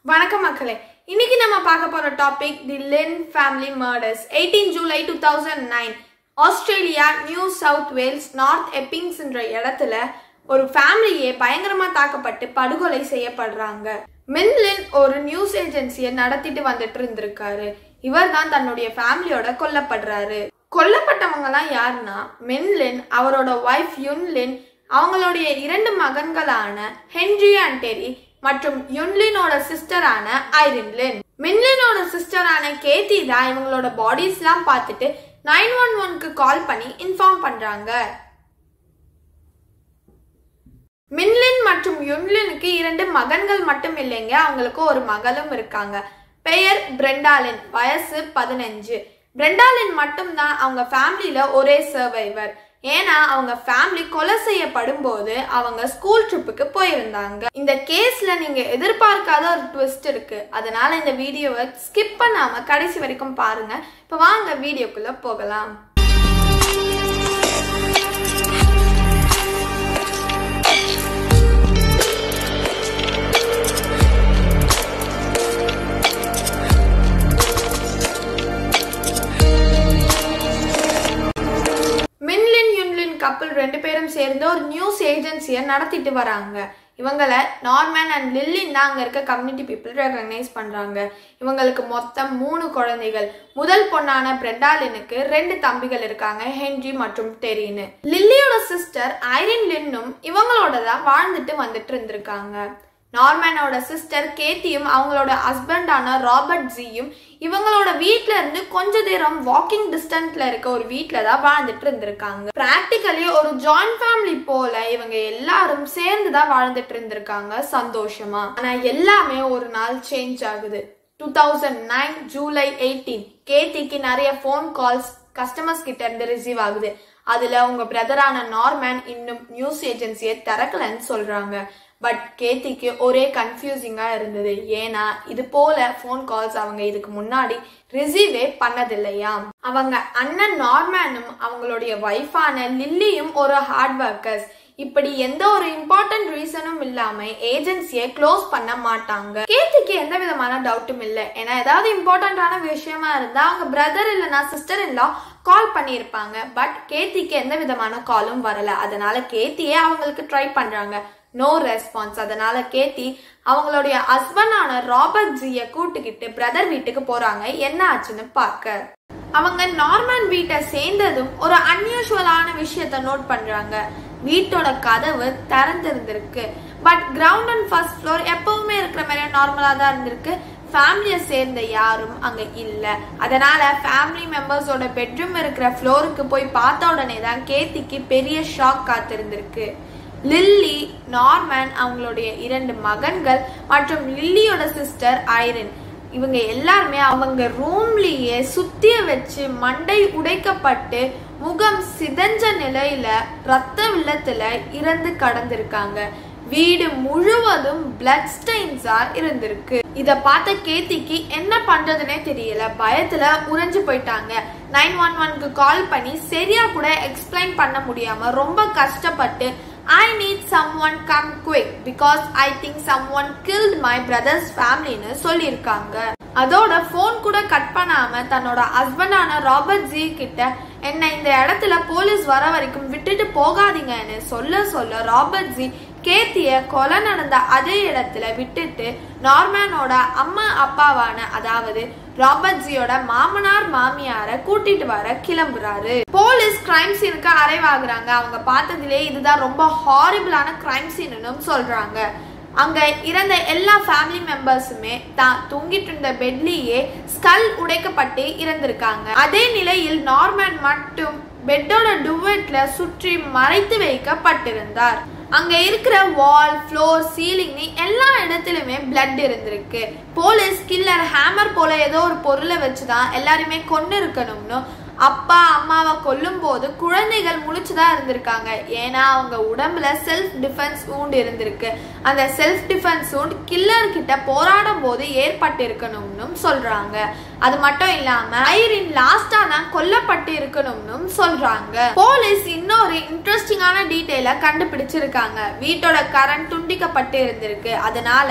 வணக்கம் மக்களே இன்னைக்கு நம்ம பார்க்க போற topic the Lynn family murders 18 July two thousand nine Australia New South Wales North Eppings என்ற இடத்துல ஒரு ஃபேமிலியே பயங்கரமா தாக்கப்பட்டு படுகொலை செய்யப்படுறாங்க மின்லின் ஒரு நியூஸ் ஏஜென்சியை நடத்திட்டு வந்துட்டு இருந்திருக்காரு இவர் தான் தன்னுடைய ஃபேமிலியோட கொல்லப்படுறாரு கொல்லப்பட்டவங்கலாம் யாருன்னா மின்லின் அவரோட ஒய்ஃப் யுன்லின் அவங்களுடைய இரண்டு மகன்களான ஹென்ரி அண்ட் டெரி மற்றும் யுன்லினோட சிஸ்டரான ஐரின் லின் மின்லினோட சிஸ்டரான கேத்தி தான் இவங்களோட பாடிஸ்லாம் பார்த்துட்டு நைன் ஒன் ஒன்க்கு கால் பண்ணி இன்ஃபார்ம் பண்றாங்க மின்லின் மற்றும் யுன்லினுக்கு இரண்டு மகன்கள் மட்டும் இல்லைங்க அவங்களுக்கு ஒரு மகளும் இருக்காங்க பெயர் பிரெண்டாலின் வயசு பதினஞ்சு பிரெண்டாலின் மட்டும்தான் அவங்க ஃபேமிலியில ஒரே சர்வைவர் ஏன்னா அவங்க ஃபேமிலி கொலை செய்யப்படும் போது அவங்க ஸ்கூல் ட்ரிப்புக்கு போயிருந்தாங்க இந்த கேஸ்ல நீங்க எதிர்பார்க்காத ஒரு ட்விஸ்ட் இருக்கு அதனால இந்த வீடியோவை ஸ்கிப் பண்ணாம கடைசி வரைக்கும் பாருங்க இப்ப வாங்க வீடியோக்குள்ள போகலாம் மின்லின் யுன்லின் கப்பல் ரெண்டு பேரும் சேர்ந்து ஒரு நியூஸ் ஏஜென்சியை நடத்திட்டு வராங்க இவங்களை நார்மன் அண்ட் லில்லின் தான் அங்கே இருக்க கம்யூனிட்டி பீப்புள் ரெகக்னைஸ் பண்ணுறாங்க இவங்களுக்கு மொத்தம் மூணு குழந்தைகள் முதல் பொண்ணான பிரெண்டாலினுக்கு ரெண்டு தம்பிகள் இருக்காங்க ஹென்ரி மற்றும் டெரின்னு லில்லியோட சிஸ்டர் ஐரின் லின்னும் இவங்களோட தான் வாழ்ந்துட்டு வந்துட்டு இருந்திருக்காங்க நார்மனோட சிஸ்டர் கேத்தியும் அவங்களோட ஹஸ்பண்டான ராபர்ட் ஜியும் இவங்களோட வீட்ல இருந்து கொஞ்ச தூரம் வாக்கிங் டிஸ்டன்ஸ்ல இருக்க ஒரு வீட்ல தான் வாழ்ந்துட்டு இருந்திருக்காங்க பிராக்டிக்கலி ஒரு ஜாயிண்ட் ஃபேமிலி போல இவங்க எல்லாரும் சேர்ந்து தான் வாழ்ந்துட்டு இருந்திருக்காங்க சந்தோஷமா ஆனா எல்லாமே ஒரு நாள் சேஞ்ச் ஆகுது two thousand nine July eighteen கேத்திக்கு நிறைய ஃபோன் கால்ஸ் கஸ்டமர்ஸ் கிட்ட இருந்து ரிசீவ் ஆகுது அதுல உங்க பிரதரான நார்மேன் இன்னும் நியூஸ் ஏஜென்சியை திறக்கலன்னு சொல்றாங்க பட் கேத்திக்கு ஒரே கன்ஃபியூசிங்கா இருந்தது ஏன்னா இது போல ஃபோன் கால்ஸ் அவங்க இதுக்கு முன்னாடி ரிசீவே பண்ணதில்லையாம் அவங்க அண்ணன் நார்மேனும் அவங்களுடைய ஒய்ஃபான லில்லியும் ஒரு ஹார்ட் ஒர்க்கர்ஸ் இப்படி எந்த ஒரு இம்பார்ட்டன்ட் ரீசனும் இல்லாம ஏஜென்சியை க்ளோஸ் பண்ண மாட்டாங்க கேத்திக்கு எந்த விதமான டவுட்டும் இல்லை ஏன்னா ஏதாவது இம்பார்ட்டன்டான விஷயமா இருந்தா அவங்க பிரதர் இல்லைன்னா சிஸ்டர் இல்லா கால் பண்ணியிருப்பாங்க பட் கேத்திக்கு எந்த விதமான காலும் வரல அதனால கேத்தியே அவங்களுக்கு ட்ரை பண்றாங்க நோ ரெஸ்பான்ஸ் அதனால கேத்தி அவங்களுடைய ஹஸ்பண்டான ராபர்ட் ஜிய கூட்டுக்கிட்டு பிரதர் வீட்டுக்கு போறாங்க என்ன ஆச்சுன்னு பார்க்க அவங்க நார்மன் வீட்டை சேர்ந்ததும் ஒரு அன்யூஷுவலான விஷயத்த நோட் பண்றாங்க வீட்டோட கதவு திறந்திருந்திருக்கு but ground and first floor எப்பவுமே இருக்கிற மாதிரியே நார்மலா தான் இருந்திருக்கு ஃபேமிலியை சேர்ந்த யாரும் அங்க இல்ல அதனால ஃபேமிலி மெம்பர்ஸோட பெட்ரூம் இருக்கிற ஃப்ளோருக்கு போய் பார்த்த உடனே தான் கேத்திக்கு பெரிய ஷாக் காத்திருந்திருக்கு லில்லி நார்மன் அவங்களுடைய இரண்டு மகன்கள் மற்றும் லில்லியோட சிஸ்டர் ஐரன் இவங்க எல்லாருமே அவங்க ரூம்லயே சுத்திய வச்சு மண்டை உடைக்கப்பட்டு முகம் சிதஞ்ச நிலையில ரத்த வெள்ளத்துல இறந்து கடந்திருக்காங்க வீடு முழுவதும் பிளட் ஸ்டெயின்ஸா இருந்திருக்கு இத பார்த்த கேத்திக்கு என்ன பண்றதுனே தெரியல பயத்துல உறைஞ்சு போயிட்டாங்க நைன் ஒன் ஒன்க்கு கால் பண்ணி சரியா கூட எக்ஸ்பிளைன் பண்ண முடியாம ரொம்ப கஷ்டப்பட்டு I need someone come quick because I think someone killed my brothers ஃபேமிலின்னு சொல்லியிருக்காங்க அதோட ஃபோன் கூட கட் பண்ணாம தன்னோட ஹஸ்பண்டான ராபர்ட் ஜி கிட்ட என்ன இந்த இடத்துல போலீஸ் வர வரைக்கும் விட்டுட்டு போகாதீங்கன்னு சொல்ல சொல்ல ராபர்ட் ஜி கேத்திய கொலை நடந்த அதே இடத்துல விட்டுட்டு நார்மனோட அம்மா அப்பாவான அதாவது ராபர்ட் ஜியோட மாமனார் மாமியார கூட்டிட்டு வர கிளம்புறாரு போலீஸ் கிரைம் சீனுக்கு அரைவாகுறாங்க அவங்க பார்த்ததுலே இதுதான் ரொம்ப ஹாரிபிளான கிரைம் சீனுன்னு சொல்றாங்க அங்க இறந்த எல்லா ஃபேமிலி மெம்பர்ஸுமே தான் தூங்கிட்டு இருந்த பெட்லியே ஸ்கல் உடைக்கப்பட்டு இறந்திருக்காங்க அதே நிலையில் நார்மன் மட்டும் பெட்டோட டுவெட்ல சுற்றி மறைத்து வைக்கப்பட்டிருந்தார் அங்க இருக்கிற வால் ஃப்ளோர் சீலிங்னு எல்லா இடத்துலயுமே பிளட் இருந்திருக்கு போலீஸ் கில்லர் ஹேமர் போல ஏதோ ஒரு பொருளை வச்சுதான் எல்லாருமே கொண்டு இருக்கணும்னு அப்பா அம்மாவை கொல்லும் போது குழந்தைகள் முழிச்சுதான் இருந்திருக்காங்க ஏன்னா அவங்க உடம்புல செல்ஃப் டிஃபென்ஸ் ஊண்டு இருந்திருக்கு அந்த செல்ஃப் டிஃபென்ஸ் ஊண்ட் கில்லர் கிட்ட போராடும் போது ஏற்பட்டு இருக்கணும்னு சொல்றாங்க அது மட்டும் இல்லாம ஐரின் லாஸ்டா தான் கொல்லப்பட்டு இருக்கணும்னு சொல்றாங்க போலீஸ் இன்னொரு இன்ட்ரெஸ்டிங்கான டீட்டெயில கண்டுபிடிச்சிருக்காங்க வீட்டோட கரண்ட் துண்டிக்கப்பட்டு இருந்திருக்கு அதனால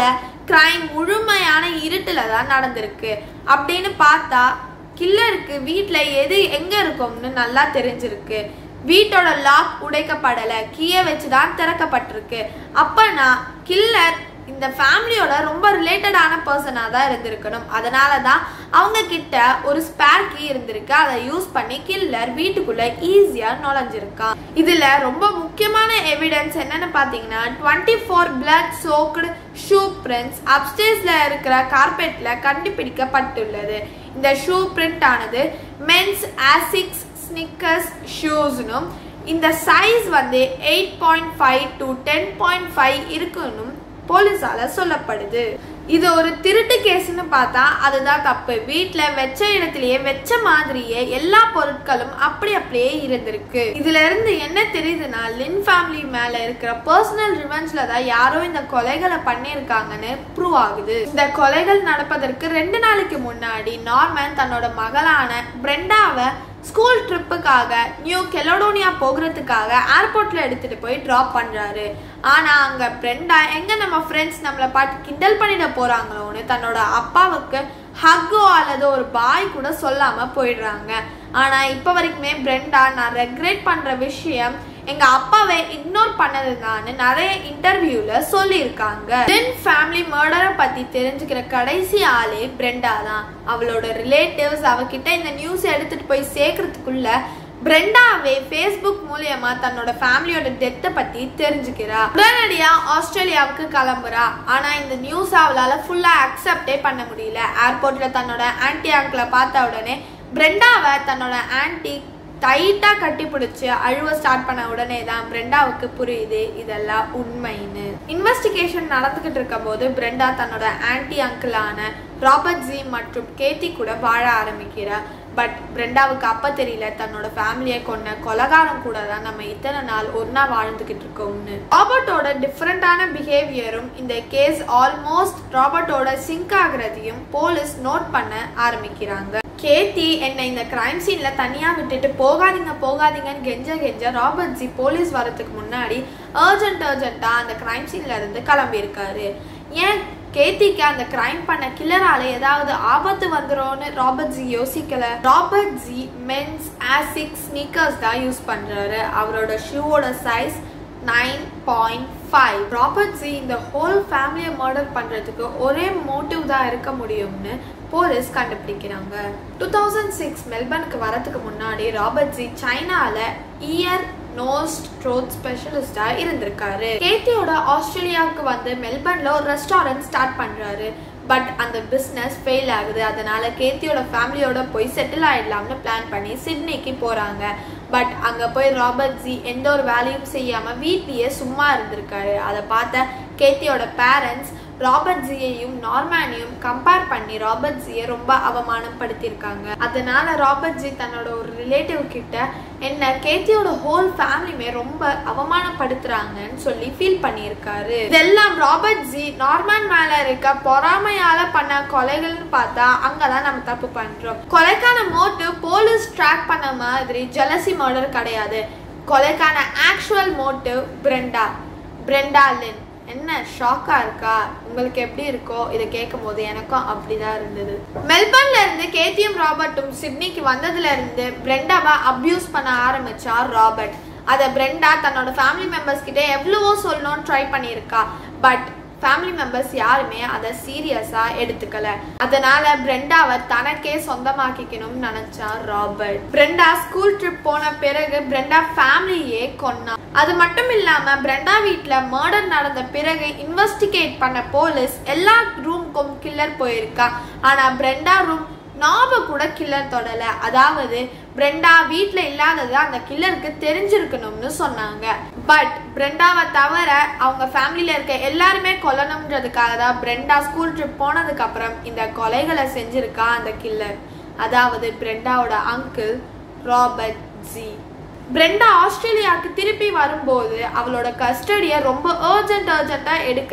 கிரைம் முழுமையான இருட்டுல தான் நடந்திருக்கு அப்படின்னு பார்த்தா கில்லருக்கு வீட்டில் எது எங்க இருக்கும்னு நல்லா தெரிஞ்சிருக்கு வீட்டோட லாக் உடைக்கப்படலை கீயை வச்சு தான் திறக்கப்பட்டிருக்கு அப்பனா கில்லர் இந்த ஃபேமிலியோட ரொம்ப ரிலேட்டடான பர்சனாக தான் இருந்திருக்கணும் அதனால தான் அவங்க கிட்ட ஒரு ஸ்பேர் கீ இருந்திருக்கு அதை யூஸ் பண்ணி கில்லர் வீட்டுக்குள்ள ஈஸியாக நுழைஞ்சிருக்கான் இதில் ரொம்ப முக்கியமான எவிடன்ஸ் என்னன்னு பார்த்தீங்கன்னா twenty four blood soaked shoe prints அப்டேஸ்ல இருக்கிற கார்பெட்டில் கண்டுபிடிக்கப்பட்டுள்ளது இந்த ஷூ பிரிண்ட் ஆனது மென்ஸ் ஆசிக்ஸ் ஸ்னிக்கர்ஸ் ஷூஸ்னும் இந்த சைஸ் வந்து eight point five to ten point five இருக்குன்னு போலீஸால சொல்லப்படுது இது ஒரு திருட்டு கேஸ்னு பார்த்தா அதுதான் தப்பு வீட்டில் வச்ச இடத்துலயே வச்ச மாதிரியே எல்லா பொருட்களும் அப்படி அப்படியே இருந்திருக்கு இதுல இருந்து என்ன தெரியுதுன்னா லின் ஃபேமிலி மேல இருக்கிற பர்சனல் ரிவெஞ்ச்ல தான் யாரோ இந்த கொலைகளை பண்ணியிருக்காங்கன்னு ப்ரூவ் ஆகுது இந்த கொலைகள் நடப்பதற்கு ரெண்டு நாளைக்கு முன்னாடி நார்மன் தன்னோட மகளான பிரெண்டாவை ஸ்கூல் ட்ரிப்புக்காக நியூ கெலடோனியா போகிறதுக்காக ஏர்போர்ட்ல எடுத்துட்டு போய் ட்ராப் பண்றாரு ஆனா அங்க பிரெண்டா எங்க நம்ம ஃப்ரெண்ட்ஸ் நம்மளை பார்த்து கிண்டல் பண்ணிட போறாங்களோன்னு தன்னோட அப்பாவுக்கு ஹக்கோ அல்லது ஒரு பாய் கூட சொல்லாம போயிடுறாங்க ஆனா இப்ப வரைக்குமே பிரெண்டா நான் ரெக்ரெட் பண்ற விஷயம் எங்க அப்பாவை இக்னோர் பண்ணதுதான்னு நிறைய இன்டர்வியூல சொல்லியிருக்காங்க தென் ஃபேமிலி மர்டரை பத்தி தெரிஞ்சுக்கிற கடைசி ஆளே பிரெண்டா தான் அவளோட ரிலேட்டிவ்ஸ் அவகிட்ட இந்த நியூஸ் எடுத்துட்டு போய் சேர்க்கறதுக்குள்ள பிரெண்டாவே ஃபேஸ்புக் மூலியமா தன்னோட ஃபேமிலியோட டெத்தை பத்தி தெரிஞ்சுக்கிறா உடனடியா ஆஸ்திரேலியாவுக்கு கிளம்புறா ஆனா இந்த நியூஸ் அவளால ஃபுல்லா அக்செப்டே பண்ண முடியல ஏர்போர்ட்ல தன்னோட ஆன்டி அங்கிளை பார்த்த உடனே பிரெண்டாவை தன்னோட ஆன்டி டைட்டா கட்டி பிடிச்சு அழுவ ஸ்டார்ட் பண்ண உடனே தான் பிரெண்டாவுக்கு புரியுது இதெல்லாம் உண்மைன்னு இன்வெஸ்டிகேஷன் நடந்துகிட்டு இருக்கும் போது பிரெண்டா தன்னோட ஆன்டி அங்கிளான ராபர்ட் ஜி மற்றும் கேத்தி கூட வாழ ஆரம்பிக்கிறா பட் பிரெண்டாவுக்கு அப்ப தெரியல தன்னோட ஃபேமிலியை கொண்ட கொலகாரம் கூட தான் நம்ம இத்தனை நாள் ஒன்னா வாழ்ந்துகிட்டு இருக்கோம்னு ராபர்ட்டோட டிஃப்ரெண்டான பிஹேவியரும் இந்த கேஸ் ஆல்மோஸ்ட் ராபர்ட்டோட சிங்க் ஆகுறதையும் போலீஸ் நோட் பண்ண ஆரம்பிக்கிறாங்க கேத்தி என்னை இந்த கிரைம் சீன்ல தனியா விட்டுட்டு போகாதீங்க போகாதீங்கன்னு கெஞ்ச கெஞ்ச ராபர்ட் ஜி போலீஸ் வரதுக்கு முன்னாடி அர்ஜென்ட் அர்ஜென்ட்டா அந்த கிரைம் சீன்ல இருந்து கிளம்பி இருக்காரு ஏன் கேத்திக்கு அந்த கிரைம் பண்ண கில்லரால ஏதாவது ஆபத்து வந்துரும்னு ராபர்ட் ஜி யோசிக்கல Robert Xie men's Asics sneakers தான் யூஸ் பண்றாரு அவரோட ஷூவோட size nine point five Robert Xie இந்த ஹோல் ஃபேமிலியை மர்டர் பண்ணுறதுக்கு ஒரே மோட்டிவ் தான் இருக்க முடியும்னு போலீஸ் கண்டுபிடிக்கிறாங்க டூ தௌசண்ட் சிக்ஸ் மெல்பர்னுக்கு வரதுக்கு முன்னாடி ராபர்ட் ஜி சைனால இயர் நோஸ் த்ரோட் ஸ்பெஷலிஸ்டா இருந்திருக்காரு கேத்தியோட ஆஸ்திரேலியாவுக்கு வந்து மெல்பர்ன்ல ஒரு ரெஸ்டாரண்ட் ஸ்டார்ட் பண்றாரு பட் அந்த பிஸ்னஸ் ஃபெயில் ஆகுது அதனால கேத்தியோட ஃபேமிலியோட போய் செட்டில் ஆயிடலாம்னு பிளான் பண்ணி சிட்னிக்கு போறாங்க பட் அங்க போய் ராபர்ட் ஜி எந்த ஒரு வேலையும் செய்யாம வீட்லயே சும்மா இருந்திருக்காரு அதை பார்த்த கேத்தியோட பேரண்ட்ஸ் ராபர்ட் ஜியையும் நார்மேனையும் கம்பேர் பண்ணி ராபர்ட் ஜியை ரொம்ப அவமானப்படுத்தியிருக்காங்க அதனால ராபர்ட் ஜி தன்னோட ஒரு ரிலேட்டிவ் கிட்ட என்ன கேத்தியோட ஹோல் ஃபேமிலியுமே ரொம்ப அவமானப்படுத்துறாங்கன்னு சொல்லி ஃபீல் பண்ணியிருக்காரு இதெல்லாம் ராபர்ட் ஜி நார்மன் மேல இருக்க பொறாமையால பண்ண கொலைகள்னு பார்த்தா அங்கதான் நம்ம தப்பு பண்றோம் கொலைக்கான மோட்டிவ் போலீஸ் ட்ராக் பண்ண மாதிரி ஜெலசி மர்டர் கிடையாது கொலைக்கான ஆக்சுவல் மோட்டிவ் பிரெண்டா பிரெண்டா லின் என்ன ஷாக்கா இருக்கா உங்களுக்கு எப்படி இருக்கோ இதை கேட்கும் போது எனக்கும் அப்படிதான் இருந்தது மெல்பர்ன்ல இருந்து கேத்தியும் ராபர்ட்டும் சிட்னிக்கு வந்ததுல இருந்து பிரெண்டாவை அப்யூஸ் பண்ண ஆரம்பிச்சா ராபர்ட் அதை பிரெண்டா தன்னோட ஃபேமிலி மெம்பர்ஸ் கிட்ட எவ்வளவோ சொல்லணும்னு ட்ரை பண்ணியிருக்கா பட் ஃபேமிலி மெம்பர்ஸ் யாருமே அதை சீரியஸாக எடுத்துக்கல அதனால பிரெண்டாவை தனக்கே சொந்தமாக்கிக்கணும்னு நினைச்சா ராபர்ட் பிரெண்டா ஸ்கூல் ட்ரிப் போன பிறகு பிரெண்டா ஃபேமிலியே கொன்னா அது மட்டும் இல்லாம பிரெண்டா வீட்ல மர்டர் நடந்த பிறகு இன்வெஸ்டிகேட் பண்ண போலீஸ் எல்லா ரூம்க்கும் கில்லர் போயிருக்கா ஆனா பிரெண்டா ரூம் நாப கூட கில்லர் தொடல அதாவது பிரெண்டா வீட்ல இல்லாதது அந்த கில்லருக்கு தெரிஞ்சிருக்கணும்னு சொன்னாங்க பட் பிரெண்டாவை தவிர அவங்க ஃபேமிலியில இருக்க எல்லாருமே கொல்லணும்ன்றதுக்காக தான் பிரெண்டா ஸ்கூல் ட்ரிப் போனதுக்கு அப்புறம் இந்த கொலைகளை செஞ்சிருக்கா அந்த கில்லர் அதாவது பிரெண்டாவோட அங்கிள் ராபர்ட் ஜி பிரெண்டா ஆஸ்திரேலியாவுக்கு திருப்பி வரும்போது அவளோட கஸ்டடியை ரொம்ப அர்ஜென்ட் அர்ஜென்ட்டா எடுக்கிறா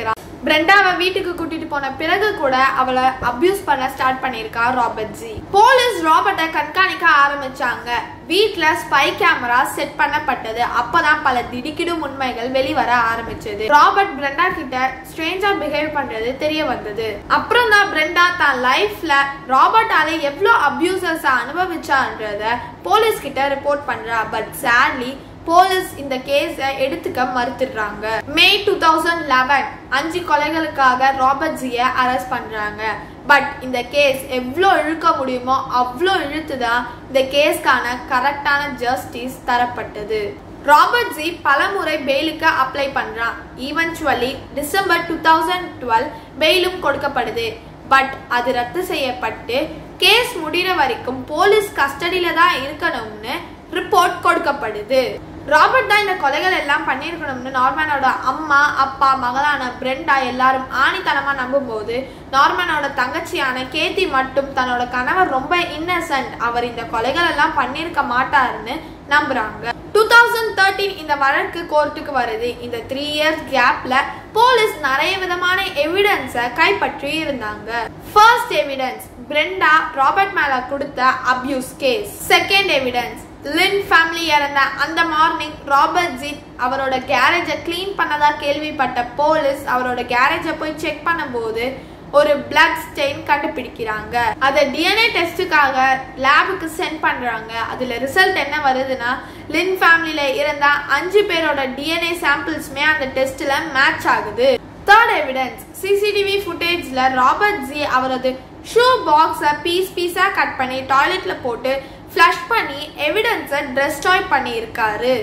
பிரெண்டாவை வீட்டுக்கு கூட்டிட்டு போன பிறகு கூட அவளை அபியூஸ் பண்ண ஸ்டார்ட் பண்ணியிருக்கா ராபர்ட் ஜி போலீஸ் ராபர்ட்டை கண்காணிக்க ஆரம்பிச்சாங்க வீட்ல ஸ்பை கேமரா செட் பண்ணப்பட்டது அப்பதான் பல திடுக்கிடும் உண்மைகள் வெளிவர ஆரம்பிச்சது ராபர்ட் பிரெண்டா கிட்ட ஸ்ட்ரேஞ்சா பிஹேவ் பண்றது தெரிய வந்தது அப்புறம் தான் பிரெண்டா தான் லைஃப்ல ராபர்ட்டால எவ்வளோ அபியூசர்ஸ் அனுபவிச்சான்றத போலீஸ் கிட்ட ரிப்போர்ட் பண்றா பட் சேட்லி போலீஸ் இந்த கேஸை எடுத்துக்க மறுத்துடுறாங்க மே டூ தௌசண்ட் லெவன் அஞ்சு கொலைகளுக்காக ராபர்ட் ஜியை அரெஸ்ட் பண்றாங்க பட் இந்த கேஸ் எவ்வளோ இழுக்க முடியுமோ அவ்வளோ இழுத்து தான் இந்த கேஸ்க்கான கரெக்டான ஜஸ்டிஸ் தரப்பட்டது ராபர்ட் ஜி பலமுறை பெயிலுக்கு அப்ளை பண்றான் eventually December two thousand twelve பெயிலும் கொடுக்கப்படுது பட் அது ரத்து செய்யப்பட்டு கேஸ் முடிகிற வரைக்கும் போலீஸ் கஸ்டடியில தான் இருக்கணும்னு ரிப்போர்ட் கொடுக்கப்படுது ராபர்ட் தான் இந்த கொலைகள் எல்லாம் பண்ணியிருக்கணும்னு நார்மனோட அம்மா அப்பா மகளான பிரெண்டா எல்லாரும் ஆணித்தனமா நம்பும்போது நார்மனோட தங்கச்சியான கேத்தி மட்டும் தன்னோட கணவர் ரொம்ப இன்னசென்ட் அவர் இந்த கொலைகள் எல்லாம் பண்ணியிருக்க மாட்டாருன்னு நம்புறாங்க டூ தௌசண்ட் தேர்ட்டீன் இந்த வழக்கு கோர்ட்டுக்கு வருது இந்த த்ரீ இயர்ஸ் கேப்ல போலீஸ் நிறைய விதமான எவிடன்ஸை கைப்பற்றி இருந்தாங்க ஃபர்ஸ்ட் எவிடன்ஸ் பிரெண்டா ராபர்ட் மேல கொடுத்த abuse case second evidence Lynn family இறந்த அந்த மார்னிங் ராபர்ட் ஜிட் அவரோட கேரேஜை க்ளீன் பண்ணதா கேள்விப்பட்ட போலீஸ் அவரோட கேரேஜை போய் செக் பண்ணும்போது ஒரு பிளட் ஸ்டெயின் கண்டுபிடிக்கிறாங்க அதை டிஎன்ஏ டெஸ்ட்டுக்காக லேபுக்கு சென்ட் பண்றாங்க அதுல ரிசல்ட் என்ன வருதுன்னா லின் ஃபேமிலியில இருந்த அஞ்சு பேரோட டிஎன்ஏ சாம்பிள்ஸ்மே அந்த டெஸ்ட்ல மேட்ச் ஆகுது தேர்ட் எவிடன்ஸ் சிசிடிவி ஃபுட்டேஜ்ல ராபர்ட் ஜி அவரது ஷூ பாக்ஸை பீஸ் பீஸா கட் பண்ணி டாய்லெட்ல போட்டு ஃப்ளஷ் பண்ணி எவிடன்ஸை டெஸ்ட்ராய் பண்ணியிருக்காரு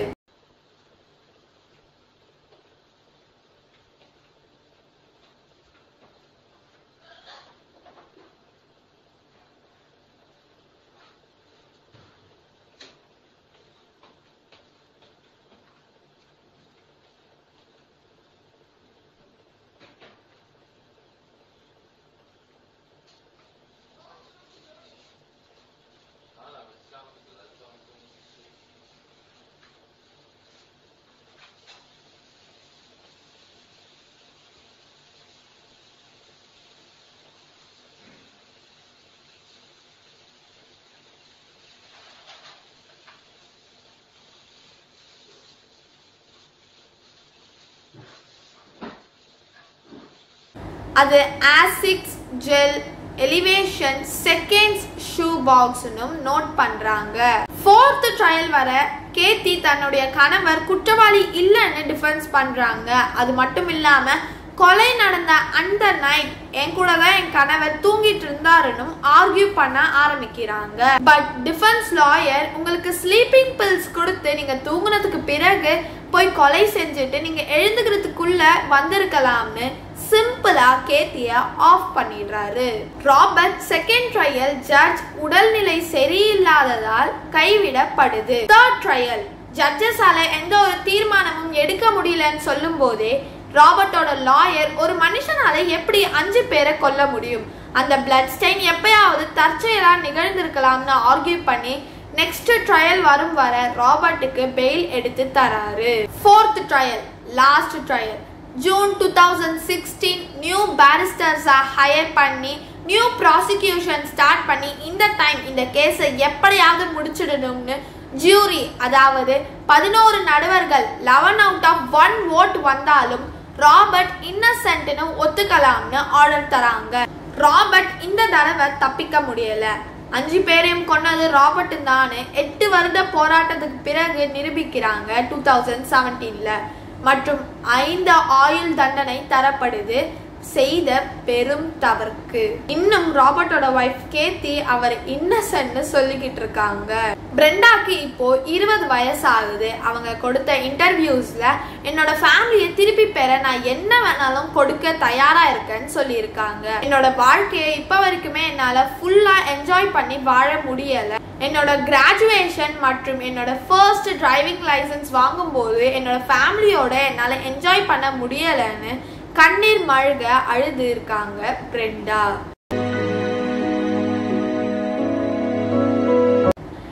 அது Asics gel elevation seconds shoe பாக்ஸ்னும் நோட் பண்றாங்க ஃபோர்த் ட்ரையல் வர கேத்தி தன்னுடைய கணவர் குற்றவாளி இல்லைன்னு டிஃபென்ஸ் பண்றாங்க அது மட்டும் இல்லாம கொலை நடந்த அந்த நைட் என் கூட தான் என் கணவர் தூங்கிட்டு இருந்தாருன்னு ஆர்கியூ பண்ண ஆரம்பிக்கிறாங்க பட் டிஃபென்ஸ் லாயர் உங்களுக்கு ஸ்லீப்பிங் பில்ஸ் கொடுத்து நீங்க தூங்குனதுக்கு பிறகு போய் கொலை செஞ்சுட்டு நீங்க எழுந்துக்கிறதுக்குள்ள வந்திருக்கலாம்னு சிம்பிளா கேத்திய ஆஃப் பண்ணிடுறாரு ராபர்ட் செகண்ட் ட்ரையல் ஜட்ஜ் உடல்நிலை சரியில்லாததால் கைவிடப்படுது தேர்ட் ட்ரையல் ஜட்ஜஸால எந்த ஒரு தீர்மானமும் எடுக்க முடியலன்னு சொல்லும் போதே ராபர்ட்டோட லாயர் ஒரு மனுஷனால எப்படி அஞ்சு பேரை கொல்ல முடியும் அந்த பிளட் ஸ்டெயின் எப்பயாவது தற்செயலா நிகழ்ந்திருக்கலாம்னு ஆர்கியூ பண்ணி நெக்ஸ்ட் ட்ரையல் வரும் வர ராபர்ட்டுக்கு பெயில் எடுத்து தராரு fourth trial last trial June two thousand sixteen new பேரிஸ்டர்ஸை ஹையர் பண்ணி நியூ ப்ராசிக்யூஷன் ஸ்டார்ட் பண்ணி இந்த டைம் இந்த கேஸை எப்படியாவது முடிச்சிடணும்னு ஜூரி அதாவது பதினோரு நடுவர்கள் eleven out of one odd வந்தாலும் ராபர்ட் இன்னசென்ட்னு ஒத்துக்கலாம்னு ஆர்டர் தராங்க ராபர்ட் இந்த தடவை தப்பிக்க முடியல அஞ்சு பேரையும் கொன்னது ராபர்ட் தான் எட்டு வருட போராட்டத்துக்கு பிறகு நிரூபிக்கிறாங்க டூ தௌசண்ட் செவன்டீன்ல மற்றும் ஐந்து ஆயுள் தண்டனை தரப்படுது செய்த பெரும் தவறுக்கு இன்னும் ராபர்ட்டோட ஒய்ஃப் கேத்தி அவர் இன்னசென்ட்னு சொல்லிக்கிட்டு இருக்காங்க பிரெண்டாக்கு இப்போ இருபது வயசு ஆகுது அவங்க கொடுத்த இன்டர்வியூஸ்ல என்னோட ஃபேமிலியை திருப்பி பெற நான் என்ன வேணாலும் கொடுக்க தயாரா இருக்கேன்னு சொல்லியிருக்காங்க என்னோட வாழ்க்கையை இப்ப வரைக்குமே என்னால ஃபுல்லா என்ஜாய் பண்ணி வாழ முடியல என்னோட கிராஜுவேஷன் மற்றும் என்னோட ஃபர்ஸ்ட் டிரைவிங் லைசன்ஸ் வாங்கும்போது என்னோட ஃபேமிலியோட என்னால் என்ஜாய் பண்ண முடியலைன்னு கண்ணீர் மழுக அழுது இருக்காங்க பிரெண்டா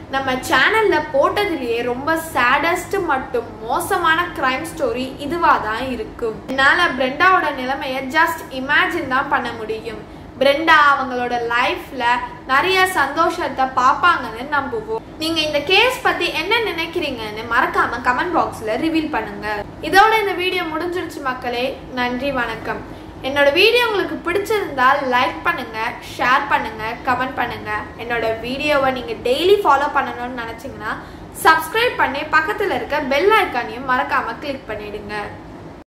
நம்ம சேனல்ல போட்டதுலயே ரொம்ப சேடஸ்ட் மற்றும் மோசமான கிரைம் ஸ்டோரி இதுவா தான் இருக்கும் என்னால பிரெண்டாவோட நிலைமைய ஜஸ்ட் இமேஜின் தான் பண்ண முடியும் பிரெண்டா அவங்களோட லைஃப்ல நிறைய சந்தோஷத்தை பார்ப்பாங்கன்னு நம்புவோம் நீங்க இந்த கேஸ் பத்தி என்ன நினைக்கிறீங்கன்னு மறக்காம கமெண்ட் பாக்ஸ்ல ரிவீல் பண்ணுங்க இதோட இந்த வீடியோ முடிஞ்சிருச்சு மக்களே நன்றி வணக்கம் என்னோட வீடியோ உங்களுக்கு பிடிச்சிருந்தால் லைக் பண்ணுங்க ஷேர் பண்ணுங்க கமெண்ட் பண்ணுங்க என்னோட வீடியோவை நீங்க டெய்லி ஃபாலோ பண்ணணும்னு நினைச்சீங்கன்னா சப்ஸ்கிரைப் பண்ணி பக்கத்துல இருக்க பெல் ஐக்கானையும் மறக்காம கிளிக் பண்ணிடுங்க